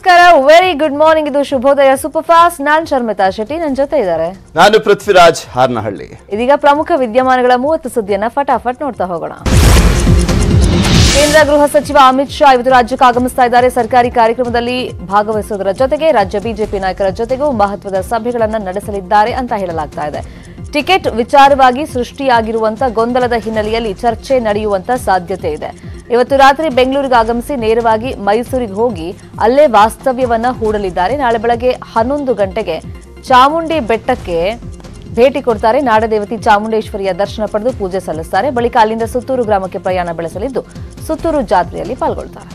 ನಮಸ್ಕಾರ very good morning ಇದು ಶುಭೋದಯ ಸೂಪರ್ ಫಾಸ್ಟ್ ನಾನ್ ಶರ್ಮಿತಾ ಶೆಟ್ಟಿ ನನ್ನ ಜೊತೆ ಇದ್ದಾರೆ ನಾನು ಪೃಥ್ವಿರಾಜ್ ಹಾರ್ನಹಳ್ಳಿ ಇದೀಗ ಪ್ರಮುಖ ವಿದ್ಯಮಾನಗಳ ಮೂವತ್ತು ಸುದ್ದಿಯನ್ನ ಫಟಾಫಟ್ ನೋಡ್ತಾ ಹೋಗೋಣ ಕೇಂದ್ರ ಗೃಹ ಸಚಿವ ಅಮಿತ್ ಶಾ ಇವತ್ತು ರಾಜ್ಯಕ್ಕೆ ಆಗಮಿಸ್ತಾ ಇದ್ದಾರೆ ಸರ್ಕಾರಿ ಕಾರ್ಯಕ್ರಮದಲ್ಲಿ ಭಾಗವಹಿಸುವುದರ ಜೊತೆಗೆ ರಾಜ್ಯ ಬಿಜೆಪಿ ನಾಯಕರ ಜೊತೆಗೂ ಮಹತ್ವದ ಸಭೆಗಳನ್ನು ನಡೆಸಲಿದ್ದಾರೆ ಅಂತ ಹೇಳಲಾಗ್ತಾ ಇದೆ ಟಿಕೆಟ್ ವಿಚಾರವಾಗಿ ಸೃಷ್ಟಿಯಾಗಿರುವಂತ ಗೊಂದಲದ ಹಿನ್ನೆಲೆಯಲ್ಲಿ ಚರ್ಚೆ ನಡೆಯುವಂತ ಸಾಧ್ಯತೆ ಇದೆ ಇವತ್ತು ರಾತ್ರಿ ಬೆಂಗಳೂರಿಗೆ ಆಗಮಿಸಿ ನೇರವಾಗಿ ಮೈಸೂರಿಗೆ ಹೋಗಿ ಅಲ್ಲೇ ವಾಸ್ತವ್ಯವನ್ನ ಹೂಡಲಿದ್ದಾರೆ ನಾಳೆ ಬೆಳಗ್ಗೆ ಹನ್ನೊಂದು ಗಂಟೆಗೆ ಚಾಮುಂಡಿ ಬೆಟ್ಟಕ್ಕೆ ಭೇಟಿ ಕೊಡ್ತಾರೆ ನಾಡದೇವತಿ ಚಾಮುಂಡೇಶ್ವರಿಯ ದರ್ಶನ ಪಡೆದು ಪೂಜೆ ಸಲ್ಲಿಸ್ತಾರೆ ಬಳಿಕ ಅಲ್ಲಿಂದ ಸುತ್ತೂರು ಗ್ರಾಮಕ್ಕೆ ಪ್ರಯಾಣ ಬೆಳೆಸಲಿದ್ದು ಸುತ್ತೂರು ಜಾತ್ರೆಯಲ್ಲಿ ಪಾಲ್ಗೊಳ್ತಾರೆ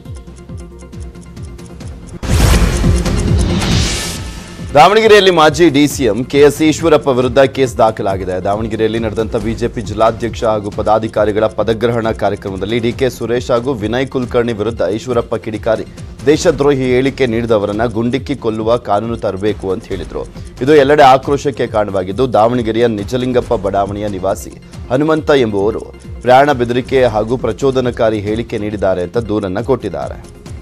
ದಾವಣಗೆರೆಯಲ್ಲಿ ಮಾಜಿ ಡಿಸಿಎಂ ಕೆಎಸ್ ಈಶ್ವರಪ್ಪ ವಿರುದ್ಧ ಕೇಸ್ ದಾಖಲಾಗಿದೆ ದಾವಣಗೆರೆಯಲ್ಲಿ ನಡೆದಂತ ಬಿಜೆಪಿ ಜಿಲ್ಲಾಧ್ಯಕ್ಷ ಹಾಗೂ ಪದಾಧಿಕಾರಿಗಳ ಪದಗ್ರಹಣ ಕಾರ್ಯಕ್ರಮದಲ್ಲಿ ಡಿಕೆ ಸುರೇಶ್ ಹಾಗೂ ವಿನಯ್ ಕುಲಕರ್ಣಿ ವಿರುದ್ಧ ಈಶ್ವರಪ್ಪ ಕಿಡಿಕಾರಿ ದೇಶದ್ರೋಹಿ ಹೇಳಿಕೆ ನೀಡಿದವರನ್ನ ಗುಂಡಿಕ್ಕಿ ಕೊಲ್ಲುವ ಕಾನೂನು ತರಬೇಕು ಅಂತ ಹೇಳಿದ್ರು ಇದು ಎಲ್ಲೆಡೆ ಆಕ್ರೋಶಕ್ಕೆ ಕಾರಣವಾಗಿದ್ದು ದಾವಣಗೆರೆಯ ನಿಜಲಿಂಗಪ್ಪ ಬಡಾವಣೆಯ ನಿವಾಸಿ ಹನುಮಂತ ಎಂಬುವರು ಪ್ರಾಣ ಬೆದರಿಕೆ ಹಾಗೂ ಪ್ರಚೋದನಕಾರಿ ಹೇಳಿಕೆ ನೀಡಿದ್ದಾರೆ ಅಂತ ದೂರನ್ನ ಕೊಟ್ಟಿದ್ದಾರೆ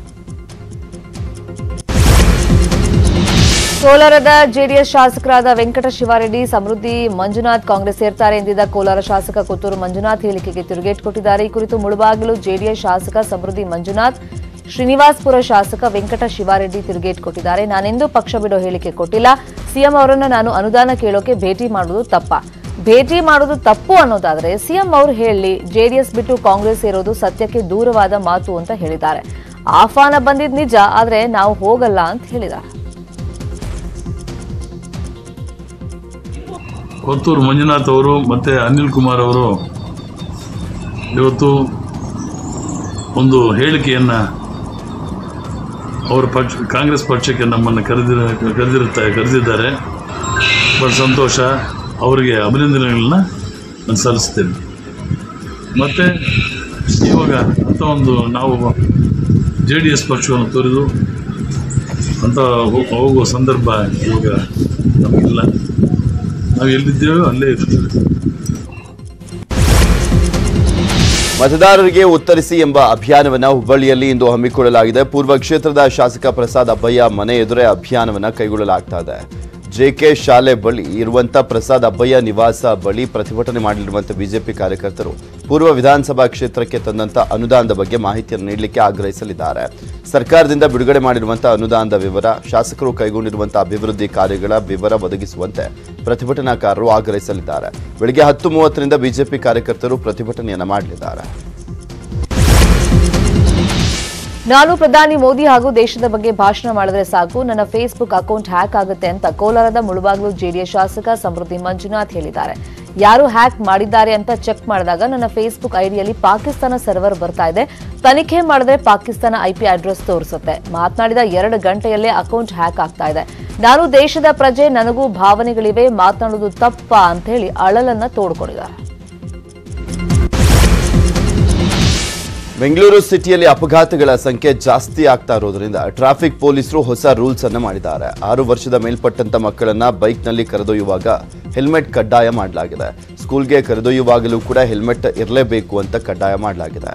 ಕೋಲಾರದ ಜೆಡಿಎಸ್ ಶಾಸಕರಾದ ವೆಂಕಟ ಶಿವಾರೆಡ್ಡಿ ಸಮೃದ್ಧಿ ಮಂಜುನಾಥ್ ಕಾಂಗ್ರೆಸ್ ಸೇರ್ತಾರೆ ಎಂದಿದ್ದ ಕೋಲಾರ ಶಾಸಕ ಕೊತ್ತೂರು ಮಂಜುನಾಥ್ ಹೇಳಿಕೆಗೆ ತಿರುಗೇಟ್ ಕೊಟ್ಟಿದ್ದಾರೆ ಈ ಕುರಿತು ಮುಳುಬಾಗಿಲು ಜೆಡಿಎಸ್ ಶಾಸಕ ಸಮೃದ್ಧಿ ಮಂಜುನಾಥ್ ಶ್ರೀನಿವಾಸ್ಪುರ ಶಾಸಕ ವೆಂಕಟ ಶಿವಾರೆಡ್ಡಿ ತಿರುಗೇಟ್ ಕೊಟ್ಟಿದ್ದಾರೆ ನಾನೆಂದೂ ಪಕ್ಷ ಬಿಡೋ ಹೇಳಿಕೆ ಕೊಟ್ಟಿಲ್ಲ ಸಿಎಂ ಅವರನ್ನ ನಾನು ಅನುದಾನ ಕೇಳೋಕೆ ಭೇಟಿ ಮಾಡುವುದು ತಪ್ಪ ಭೇಟಿ ಮಾಡೋದು ತಪ್ಪು ಅನ್ನೋದಾದ್ರೆ ಸಿಎಂ ಅವರು ಹೇಳಿ ಜೆಡಿಎಸ್ ಬಿಟ್ಟು ಕಾಂಗ್ರೆಸ್ ಸೇರೋದು ಸತ್ಯಕ್ಕೆ ದೂರವಾದ ಮಾತು ಅಂತ ಹೇಳಿದ್ದಾರೆ ಆಹ್ವಾನ ಬಂದಿದ್ ನಿಜ ಆದ್ರೆ ನಾವು ಹೋಗಲ್ಲ ಅಂತ ಹೇಳಿದ್ದಾರೆ ಕೊತ್ತೂರು ಮಂಜುನಾಥ್ ಅವರು ಮತ್ತು ಅನಿಲ್ ಕುಮಾರ್ ಅವರು ಇವತ್ತು ಒಂದು ಹೇಳಿಕೆಯನ್ನು ಅವರ ಪಕ್ಷ ಕಾಂಗ್ರೆಸ್ ಪಕ್ಷಕ್ಕೆ ನಮ್ಮನ್ನು ಕರೆದಿರ ಕರೆದಿರುತ್ತಾ ಕರೆದಿದ್ದಾರೆ ಬಹಳ ಸಂತೋಷ ಅವರಿಗೆ ಅಭಿನಂದನೆಗಳನ್ನ ನಾನು ಸಲ್ಲಿಸ್ತೇನೆ ಮತ್ತು ಇವಾಗ ಅಂಥ ಒಂದು ನಾವು ಜೆ ಡಿ ಎಸ್ ಪಕ್ಷವನ್ನು ತೊರೆದು ಅಂತ ಹೋ- ಹೋಗುವ ಸಂದರ್ಭ ಇವಾಗ ನಮಗಿಲ್ಲ ನಾವು ಎಲ್ಲಿದ್ದೇವೋ ಅಲ್ಲೇ ಇರ್ತೀವಿ ಮತದಾರರಿಗೆ ಉತ್ತರಿಸಿ ಎಂಬ ಅಭಿಯಾನವನ್ನ ಹುಬ್ಬಳ್ಳಿಯಲ್ಲಿ ಇಂದು ಹಮ್ಮಿಕೊಳ್ಳಲಾಗಿದೆ ಪೂರ್ವ ಕ್ಷೇತ್ರದ ಶಾಸಕ ಪ್ರಸಾದ್ ಅಬ್ಬಯ್ಯ ಮನೆ ಎದುರೇ ಅಭಿಯಾನವನ್ನ ಕೈಗೊಳ್ಳಲಾಗ್ತಾ ಇದೆ ಜೆಕೆ ಶಾಲೆ ಬಳಿ ಇರುವಂತ ಪ್ರಸಾದ್ ಅಬ್ಬಯ್ಯ ನಿವಾಸ ಬಳಿ ಪ್ರತಿಭಟನೆ ಮಾಡಲಿರುವಂತ ಬಿಜೆಪಿ ಕಾರ್ಯಕರ್ತರು ಪೂರ್ವ ವಿಧಾನಸಭಾ ಕ್ಷೇತ್ರಕ್ಕೆ ತಂದಂತ ಅನುದಾನದ ಬಗ್ಗೆ ಮಾಹಿತಿಯನ್ನು ನೀಡಲಿಕ್ಕೆ ಆಗ್ರಹಿಸಲಿದ್ದಾರೆ ಸರ್ಕಾರದಿಂದ ಬಿಡುಗಡೆ ಮಾಡಿರುವಂತಹ ಅನುದಾನದ ವಿವರ ಶಾಸಕರು ಕೈಗೊಂಡಿರುವಂತಹ ಅಭಿವೃದ್ಧಿ ಕಾರ್ಯಗಳ ವಿವರ ಒದಗಿಸುವಂತೆ ಪ್ರತಿಭಟನಾಕಾರರು ಆಗ್ರಹಿಸಲಿದ್ದಾರೆ ಬೆಳಗ್ಗೆ ಹತ್ತು ಮೂವತ್ತರಿಂದ ಬಿಜೆಪಿ ಕಾರ್ಯಕರ್ತರು ಪ್ರತಿಭಟನೆಯನ್ನ ಮಾಡಲಿದ್ದಾರೆ ನಾನು ಪ್ರಧಾನಿ ಮೋದಿ ಹಾಗೂ ದೇಶದ ಬಗ್ಗೆ ಭಾಷಣ ಮಾಡಿದ್ರೆ ಸಾಕು ನನ್ನ ಫೇಸ್ಬುಕ್ ಅಕೌಂಟ್ ಹ್ಯಾಕ್ ಆಗುತ್ತೆ ಅಂತ ಕೋಲಾರದ ಮುಳುಬಾಗ್ಲು ಜೆಡಿಎಸ್ ಶಾಸಕ ಸಮೃದ್ಧಿ ಮಂಜುನಾಥ್ ಹೇಳಿದ್ದಾರೆ ಯಾರು ಹ್ಯಾಕ್ ಮಾಡಿದ್ದಾರೆ ಅಂತ ಚೆಕ್ ಮಾಡಿದಾಗ ನನ್ನ ಫೇಸ್ಬುಕ್ ಐಡಿಯಲ್ಲಿ ಪಾಕಿಸ್ತಾನ ಸರ್ವರ್ ಬರ್ತಾ ಇದೆ ತನಿಖೆ ಮಾಡಿದ್ರೆ ಪಾಕಿಸ್ತಾನ ಐಪಿ ಅಡ್ರೆಸ್ ತೋರಿಸುತ್ತೆ ಮಾತನಾಡಿದ ಎರಡು ಗಂಟೆಯಲ್ಲೇ ಅಕೌಂಟ್ ಹ್ಯಾಕ್ ಆಗ್ತಾ ಇದೆ ನಾನು ದೇಶದ ಪ್ರಜೆ ನನಗೂ ಭಾವನೆಗಳಿವೆ ಮಾತನಾಡೋದು ತಪ್ಪ ಅಂತ ಹೇಳಿ ಅಳಲನ್ನ ತೋಡ್ಕೊಂಡಿದ್ದಾರೆ ಬೆಂಗಳೂರು ಸಿಟಿಯಲ್ಲಿ ಅಪಘಾತಗಳ ಸಂಖ್ಯೆ ಜಾಸ್ತಿ ಆಗ್ತಾ ಇರೋದ್ರಿಂದ ಟ್ರಾಫಿಕ್ ಪೊಲೀಸರು ಹೊಸ ರೂಲ್ಸ್ ಅನ್ನ ಮಾಡಿದ್ದಾರೆ ಆರು ವರ್ಷದ ಮೇಲ್ಪಟ್ಟಂತ ಮಕ್ಕಳನ್ನ ಬೈಕ್ನಲ್ಲಿ ಕರೆದೊಯ್ಯುವಾಗ ಹೆಲ್ಮೆಟ್ ಕಡ್ಡಾಯ ಮಾಡಲಾಗಿದೆ ಸ್ಕೂಲ್ಗೆ ಕರೆದೊಯ್ಯುವಾಗಲೂ ಕೂಡ ಹೆಲ್ಮೆಟ್ ಇರಲೇಬೇಕು ಅಂತ ಕಡ್ಡಾಯ ಮಾಡಲಾಗಿದೆ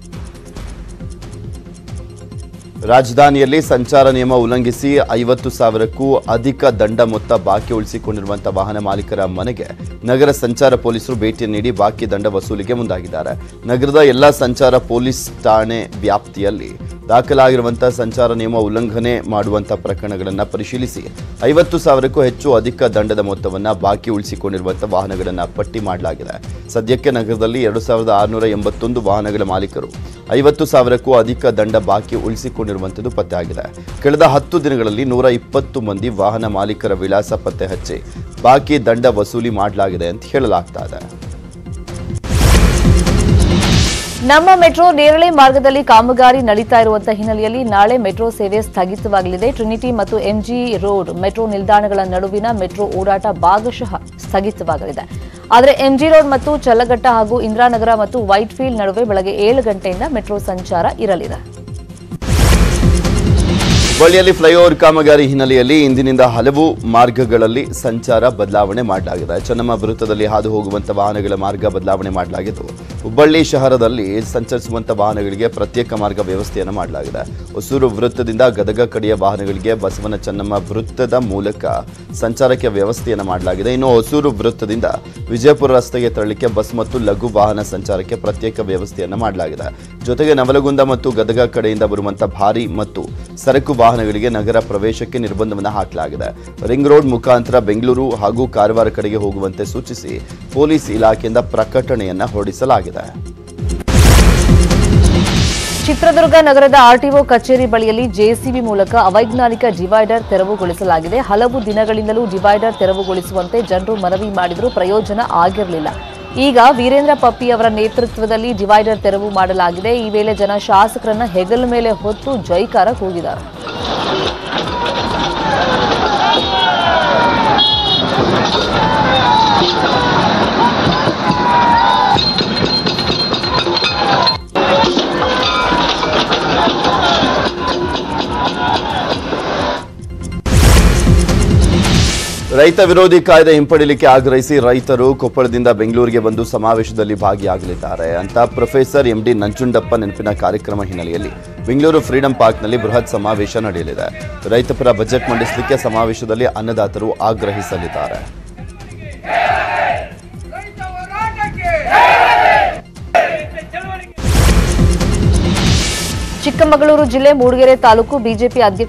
ರಾಜಧಾನಿಯಲ್ಲಿ ಸಂಚಾರ ನಿಯಮ ಉಲ್ಲಂಘಿಸಿ ಐವತ್ತು ಸಾವಿರಕ್ಕೂ ಅಧಿಕ ದಂಡ ಮೊತ್ತ ಬಾಕಿ ಉಳಿಸಿಕೊಂಡಿರುವಂತಹ ವಾಹನ ಮಾಲೀಕರ ಮನೆಗೆ ನಗರ ಸಂಚಾರ ಪೊಲೀಸರು ಭೇಟಿ ನೀಡಿ ಬಾಕಿ ದಂಡ ವಸೂಲಿಗೆ ಮುಂದಾಗಿದ್ದಾರೆ ನಗರದ ಎಲ್ಲ ಸಂಚಾರ ಪೊಲೀಸ್ ಠಾಣೆ ವ್ಯಾಪ್ತಿಯಲ್ಲಿ ದಾಖಲಾಗಿರುವಂತಹ ಸಂಚಾರ ನಿಯಮ ಉಲ್ಲಂಘನೆ ಮಾಡುವಂತಹ ಪ್ರಕರಣಗಳನ್ನು ಪರಿಶೀಲಿಸಿ ಐವತ್ತು ಸಾವಿರಕ್ಕೂ ಹೆಚ್ಚು ಅಧಿಕ ದಂಡದ ಮೊತ್ತವನ್ನು ಬಾಕಿ ಉಳಿಸಿಕೊಂಡಿರುವಂತಹ ವಾಹನಗಳನ್ನು ಪಟ್ಟಿ ಮಾಡಲಾಗಿದೆ ಸದ್ಯಕ್ಕೆ ನಗರದಲ್ಲಿ ಎರಡು ಸಾವಿರದ ಆರುನೂರ ಎಂಬತ್ತೊಂದು ವಾಹನಗಳ ಮಾಲೀಕರು ಐವತ್ತು ಸಾವಿರಕ್ಕೂ ಅಧಿಕ ದಂಡ ಬಾಕಿ ಉಳಿಸಿಕೊಂಡಿರುವಂಥದ್ದು ಪತ್ತೆಯಾಗಿದೆ ಕಳೆದ ಹತ್ತು ದಿನಗಳಲ್ಲಿ ನೂರ ಇಪ್ಪತ್ತು ಮಂದಿ ವಾಹನ ಮಾಲೀಕರ ವಿಳಾಸ ಪತ್ತೆ ಹಚ್ಚಿ ಬಾಕಿ ದಂಡ ವಸೂಲಿ ಮಾಡಲಾಗಿದೆ ಅಂತ ಹೇಳಲಾಗ್ತಾ ಇದೆ ನಮ್ಮ ಮೆಟ್ರೋ ನೇರಳೆ ಮಾರ್ಗದಲ್ಲಿ ಕಾಮಗಾರಿ ನಡೀತಾ ಇರುವಂತಹ ಹಿನ್ನೆಲೆಯಲ್ಲಿ ನಾಳೆ ಮೆಟ್ರೋ ಸೇವೆ ಸ್ಥಗಿತವಾಗಲಿದೆ ಟ್ರಿನಿಟಿ ಮತ್ತು ಎಂಜಿ ರೋಡ್ ಮೆಟ್ರೋ ನಿಲ್ದಾಣಗಳ ನಡುವಿನ ಮೆಟ್ರೋ ಓಡಾಟ ಭಾಗಶಃ ಸ್ಥಗಿತವಾಗಲಿದೆ ಆದರೆ ಎಂಜಿ ರೋಡ್ ಮತ್ತು ಚಲ್ಲಘಟ್ಟ ಹಾಗೂ ಇಂದಿರಾನಗರ ಮತ್ತು ವೈಟ್ ಫೀಲ್ಡ್ ನಡುವೆ ಬೆಳಗ್ಗೆ ಏಳು ಗಂಟೆಯಿಂದ ಮೆಟ್ರೋ ಸಂಚಾರ ಇರಲಿದೆ ಹುಬ್ಬಳ್ಳಿಯಲ್ಲಿ ಫ್ಲೈಓವರ್ ಕಾಮಗಾರಿ ಹಿನ್ನೆಲೆಯಲ್ಲಿ ಇಂದಿನಿಂದ ಹಲವು ಮಾರ್ಗಗಳಲ್ಲಿ ಸಂಚಾರ ಬದಲಾವಣೆ ಮಾಡಲಾಗಿದೆ ಚೆನ್ನಮ್ಮ ವೃತ್ತದಲ್ಲಿ ಹಾದು ಹೋಗುವಂತ ವಾಹನಗಳ ಮಾರ್ಗ ಬದಲಾವಣೆ ಮಾಡಲಾಗಿದ್ದು ಹುಬ್ಬಳ್ಳಿ ಶಹರದಲ್ಲಿ ಸಂಚರಿಸುವಂತ ವಾಹನಗಳಿಗೆ ಪ್ರತ್ಯೇಕ ಮಾರ್ಗ ವ್ಯವಸ್ಥೆಯನ್ನು ಮಾಡಲಾಗಿದೆ ಹೊಸೂರು ವೃತ್ತದಿಂದ ಗದಗ ಕಡೆಯ ವಾಹನಗಳಿಗೆ ಬಸವನ ಚೆನ್ನಮ್ಮ ವೃತ್ತದ ಮೂಲಕ ಸಂಚಾರಕ್ಕೆ ವ್ಯವಸ್ಥೆಯನ್ನು ಮಾಡಲಾಗಿದೆ ಇನ್ನು ಹೊಸೂರು ವೃತ್ತದಿಂದ ವಿಜಯಪುರ ರಸ್ತೆಗೆ ತೆರಳಿಕ್ಕೆ ಬಸ್ ಮತ್ತು ಲಘು ವಾಹನ ಸಂಚಾರಕ್ಕೆ ಪ್ರತ್ಯೇಕ ವ್ಯವಸ್ಥೆಯನ್ನು ಮಾಡಲಾಗಿದೆ ಜೊತೆಗೆ ನವಲಗುಂದ ಮತ್ತು ಗದಗ ಕಡೆಯಿಂದ ಬರುವಂತಹ ಭಾರಿ ಮತ್ತು ಸರಕು ವಾಹನಗಳಿಗೆ ನಗರ ಪ್ರವೇಶಕ್ಕೆ ನಿರ್ಬಂಧವನ್ನು ಹಾಕಲಾಗಿದೆ ರಿಂಗ್ ರೋಡ್ ಮುಖಾಂತರ ಬೆಂಗಳೂರು ಹಾಗೂ ಕಾರವಾರ ಕಡೆಗೆ ಹೋಗುವಂತೆ ಸೂಚಿಸಿ ಪೊಲೀಸ್ ಇಲಾಖೆಯಿಂದ ಪ್ರಕಟಣೆಯನ್ನ ಹೊರಡಿಸಲಾಗಿದೆ ಚಿತ್ರದುರ್ಗ ನಗರದ ಆರ್ಟಿಒ ಕಚೇರಿ ಬಳಿಯಲ್ಲಿ ಜೆಸಿಬಿ ಮೂಲಕ ಅವೈಜ್ಞಾನಿಕ ಡಿವೈಡರ್ ತೆರವುಗೊಳಿಸಲಾಗಿದೆ ಹಲವು ದಿನಗಳಿಂದಲೂ ಡಿವೈಡರ್ ತೆರವುಗೊಳಿಸುವಂತೆ ಜನರು ಮನವಿ ಮಾಡಿದರೂ ಪ್ರಯೋಜನ ಆಗಿರಲಿಲ್ಲ ಈಗ ವೀರೇಂದ್ರ ಪಪ್ಪಿ ಅವರ ನೇತೃತ್ವದಲ್ಲಿ ಡಿವೈಡರ್ ತೆರವು ಮಾಡಲಾಗಿದೆ ಈ ವೇಳೆ ಜನ ಶಾಸಕರನ್ನ ಹೆಗಲ ಮೇಲೆ ಹೊತ್ತು ಜೈಕಾರ ಕೂಗಿದ್ದಾರೆ ರೈತ ವಿರೋಧಿ ಕಾಯ್ದೆ ಹಿಂಪಡಿಲಿಕ್ಕೆ ಆಗ್ರಹಿಸಿ ರೈತರು ಕೊಪ್ಪಳದಿಂದ ಬೆಂಗಳೂರಿಗೆ ಬಂದು ಸಮಾವೇಶದಲ್ಲಿ ಭಾಗಿಯಾಗಲಿದ್ದಾರೆ ಅಂತ ಪ್ರೊಫೆಸರ್ ಎಂ ಡಿ ನಂಜುಂಡಪ್ಪ ನೆನಪಿನ ಕಾರ್ಯಕ್ರಮ ಹಿನ್ನೆಲೆಯಲ್ಲಿ ಬೆಂಗಳೂರು ಫ್ರೀಡಂ ಪಾರ್ಕ್ನಲ್ಲಿ ಬೃಹತ್ ಸಮಾವೇಶ ನಡೆಯಲಿದೆ ರೈತಪರ ಬಜೆಟ್ ಮಂಡಿಸಲಿಕ್ಕೆ ಸಮಾವೇಶದಲ್ಲಿ ಅನ್ನದಾತರು ಆಗ್ರಹಿಸಲಿದ್ದಾರೆ ರೈತ ಹೋರಾಟಕ್ಕೆ ಚಳವಳಿಗೆ ಚಿಕ್ಕಮಗಳೂರು ಜಿಲ್ಲೆ ಮೂಡಿಗೆರೆ ತಾಲೂಕು ಬಿಜೆಪಿ ಅಧ್ಯಕ್ಷ